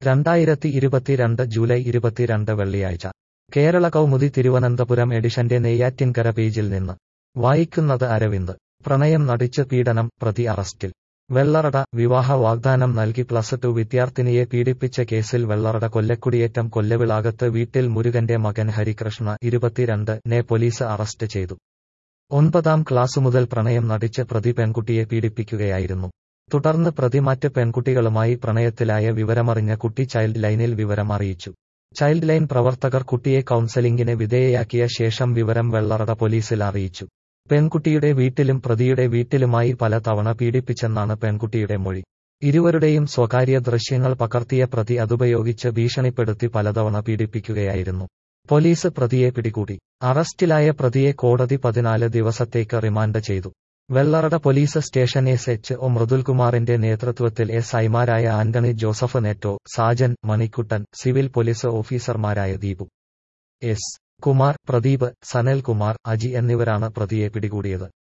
രണ്ടായിരത്തി ഇരുപത്തിരണ്ട് ജൂലൈ ഇരുപത്തിരണ്ട് വെള്ളിയാഴ്ച കേരള കൗമുദി തിരുവനന്തപുരം എഡിഷന്റെ നെയ്യാറ്റിൻകര പേജിൽ നിന്ന് വായിക്കുന്നത് അരവിന്ദ് പ്രണയം നടിച്ച് പീഡനം പ്രതി അറസ്റ്റിൽ വെള്ളറട വിവാഹ വാഗ്ദാനം നൽകി പ്ലസ് ടു വിദ്യാർത്ഥിനിയെ പീഡിപ്പിച്ച കേസിൽ വെള്ളറട കൊല്ലക്കുടിയേറ്റം കൊല്ലവിളാകത്ത് വീട്ടിൽ മുരുകന്റെ മകൻ ഹരികൃഷ്ണ ഇരുപത്തിരണ്ട് നെ പോലീസ് അറസ്റ്റ് ചെയ്തു ഒൻപതാം ക്ലാസ് മുതൽ പ്രണയം നടിച്ച് പ്രതി പെൺകുട്ടിയെ പീഡിപ്പിക്കുകയായിരുന്നു തുടർന്ന് പ്രതി മറ്റ് പെൺകുട്ടികളുമായി പ്രണയത്തിലായ വിവരമറിഞ്ഞ കുട്ടി ചൈൽഡ് ലൈനിൽ വിവരം അറിയിച്ചു ചൈൽഡ് ലൈൻ പ്രവർത്തകർ കുട്ടിയെ കൌൺസലിംഗിന് വിധേയയാക്കിയ ശേഷം വിവരം വെള്ളറട പോലീസിൽ അറിയിച്ചു പെൺകുട്ടിയുടെ വീട്ടിലും പ്രതിയുടെ വീട്ടിലുമായി പല തവണ പീഡിപ്പിച്ചെന്നാണ് പെൺകുട്ടിയുടെ മൊഴി ഇരുവരുടെയും സ്വകാര്യ ദൃശ്യങ്ങൾ പകർത്തിയ പ്രതി അതുപയോഗിച്ച് ഭീഷണിപ്പെടുത്തി പലതവണ പീഡിപ്പിക്കുകയായിരുന്നു പോലീസ് പ്രതിയെ പിടികൂടി അറസ്റ്റിലായ പ്രതിയെ കോടതി പതിനാല് ദിവസത്തേക്ക് റിമാൻഡ് ചെയ്തു Vellarada police station S H O മൃദുൽകുമാറിന്റെ നേതൃത്വത്തിൽ എസ് ഐമാരായ ആന്റണി ജോസഫ് നെറ്റോ സാജൻ മണിക്കുട്ടൻ സിവിൽ പോലീസ് ഓഫീസർമാരായ ദീപു എസ് കുമാർ പ്രദീപ് സനൽകുമാർ അജി എന്നിവരാണ് പ്രതിയെ പിടികൂടിയത്